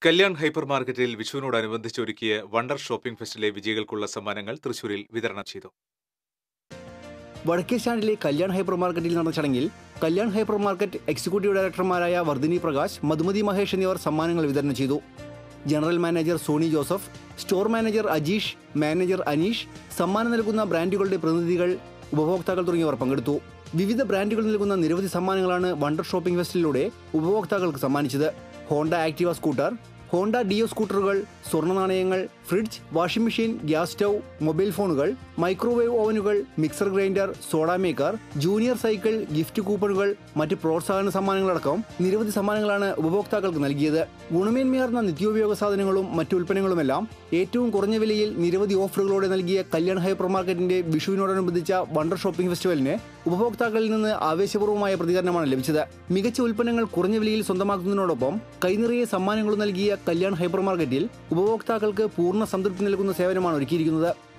Kalyan hyper മാർക്കറ്റിൽ വിഷുവിനോടനുബന്ധിച്ച് ഒരുക്കിയ wonder shopping ഫെസ്റ്റിലെ വിജയികൾക്കുള്ള സമ്മാനങ്ങൾ തൃശൂരിൽ വിതരണം ചെയ്തു വടക്കേശാണ്ടിലെ കല്യാൺ ഹൈപ്പർ മാർക്കറ്റിൽ നടന്ന ചടങ്ങിൽ കല്യാൺ ഹൈപ്പർ മാർക്കറ്റ് എക്സിക്യൂട്ടീവ് ഡയറക്ടർമാരായ വർദ്ധിനി പ്രകാശ് മധുമതി മഹേഷ് എന്നിവർ സമ്മാനങ്ങൾ വിതരണം ചെയ്തു general manager Sony Joseph store manager Ajeesh manager Aneesh സമ്മാനം നൽകുന്ന ബ്രാൻഡുകളുടെ പ്രതിനിധികൾ ഉപഭോക്താക്കൾ തുടങ്ങിയവർ പങ്കെടുത്തു വിവിധ ബ്രാൻഡുകൾ നൽകുന്ന നിരവധി സമ്മാനങ്ങളാണ് വണ്ടർ ഷോപ്പിംഗ് ഫെസ്റ്റിലൂടെ ഉപഭോക്താക്കൾക്ക് സമ്മാനിച്ചത് Honda Activa scooter Honda Dio സ്കൂട്ടറുകൾ സ്വർണ്ണ നാണയങ്ങൾ fridge washing machine gas stove mobile ഫോണുകൾ മൈക്രോവേവ് ഓവനുകൾ mixer grinder soda maker junior cycle gift കൂപ്പണുകൾ മറ്റ് പ്രോത്സാഹന സമ്മാനങ്ങളടക്കം നിരവധി സമ്മാനങ്ങളാണ് ഉപഭോക്താക്കൾക്ക് നൽകിയത് ഗുണമേന്മയാർന്ന നിത്യോപയോഗ സാധനങ്ങളും മറ്റു ഉൽപ്പന്നങ്ങളുമെല്ലാം ഏറ്റവും കുറഞ്ഞ വിലയിൽ നിരവധി ഓഫറുകളോടെ നൽകിയ കല്യാൺ ഹൈപ്പർ മാർക്കറ്റിന്റെ വിഷുവിനോടനുബന്ധിച്ച വണ്ടർ ഷോപ്പിംഗ് ഫെസ്റ്റിവലിന് ഉപഭോക്താക്കളിൽ നിന്ന് ആവേശപൂർവ്വമായ പ്രതികരണമാണ് ലഭിച്ചത് മികച്ച ഉൽപ്പന്നങ്ങൾ കുറഞ്ഞ വിലയിൽ സ്വന്തമാക്കുന്നതിനോടൊപ്പം കൈനിറയെ സമ്മാനങ്ങളും നൽകിയ കല്യാൺ ഹൈപ്പർ മാർക്കറ്റിൽ ഉപഭോക്താക്കൾക്ക് പൂർണ്ണ സംതൃപ്തി നൽകുന്ന സേവനമാണ് ഒരുക്കിയിരിക്കുന്നത്